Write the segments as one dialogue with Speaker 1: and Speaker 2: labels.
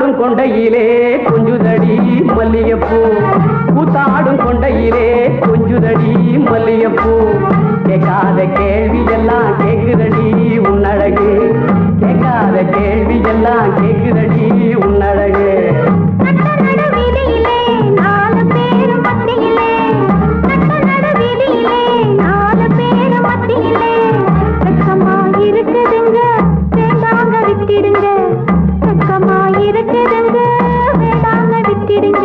Speaker 1: கூத்தாடும் கொண்டையிலே கொஞ்சுதடி மல்லிகைப்பூ கூத்தாடும் கொண்டையிலே கொஞ்சுதடி மல்லிகைப்பூ கேட்காத கேள்வி எல்லாம் கேக்குதடி உன்னழகு கேட்காத கேள்வி எல்லாம் கேக்குதடி உன்னழகு
Speaker 2: நட்ட நடு வீதியிலே நாலு பேரும் மத்தியிலே நட்ட நடு வீதியிலே நாலு பேரும் மத்தியிலே வெக்கமா இருக்குதுங்க வேண்டாங்க விட்டிடுங்க வெக்கமா இருக்குதுங்க வேண்டாங்க விட்டிடுங்க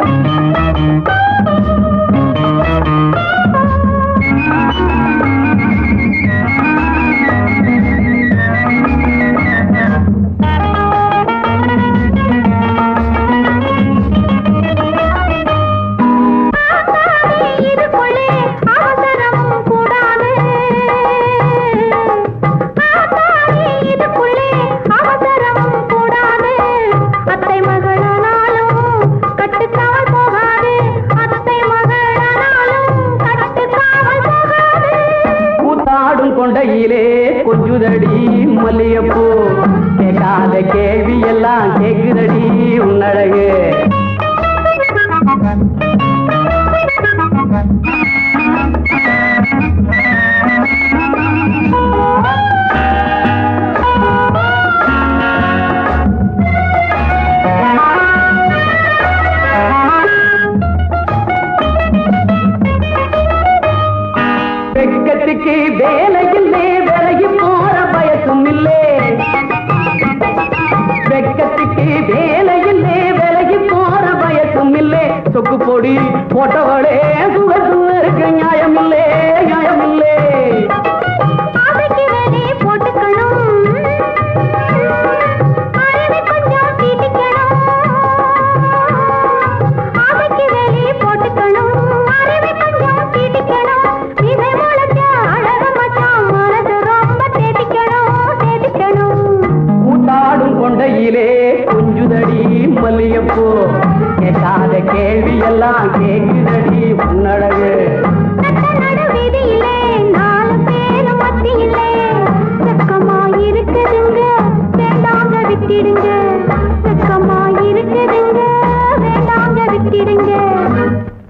Speaker 2: இதுக்குள்ளே அவசரமும் கூடாது ஆத்தாடி இதுக்குள்ளே அவசரமும் கூடாது அத்தை மகளானாலும் கட்டுக்காவல் போகாது அத்தை மகளானாலும் கட்டுக்காவல் போகாது
Speaker 1: கூத்தாடும் கொண்டையிலே கொஞ்சுதடி மல்லிகைப்பூ கேட்காத கேள்வி எல்லாம் கேக்குதடி உன்னழகு வெக்கத்துக்கு வேலை இல்லே விலகி போற பயசும் இல்லே வெக்கத்துக்கு வேலை இல்லே விலகி போற பயசும் இல்லே சொக்கு பொடி போட்டவளே சுகசும் இருக்கு நியாயம் இல்லே நியாயம் இல்லே
Speaker 2: ஆசைக்கு வேலி போட்டுக்கணும் அருவி கொஞ்சம் தீட்டிக்கணும் ஆசைக்கு வேலி போட்டுக்கணும் அருவி கொஞ்சம் தீட்டிக்கணும் இதை முளைச்ச அழகு மச்சான் மனசு ரொம்ப தேடிக்கணும் தேடிக்கணும்
Speaker 1: கூத்தாடும் கொண்டையிலே கொஞ்சுதடி மல்லிகைப்பூ கேட்காத கேள்வி எல்லாம் கேக்குதடி உன்னழகு
Speaker 2: நட்ட நடு வீதியிலே நாலு பேரும் மத்தியிலே வெக்கமா இருக்குதுங்க வேண்டாங்க விட்டிடுங்க வெக்கமா இருக்குதுங்க வேண்டாங்க விட்டிடுங்க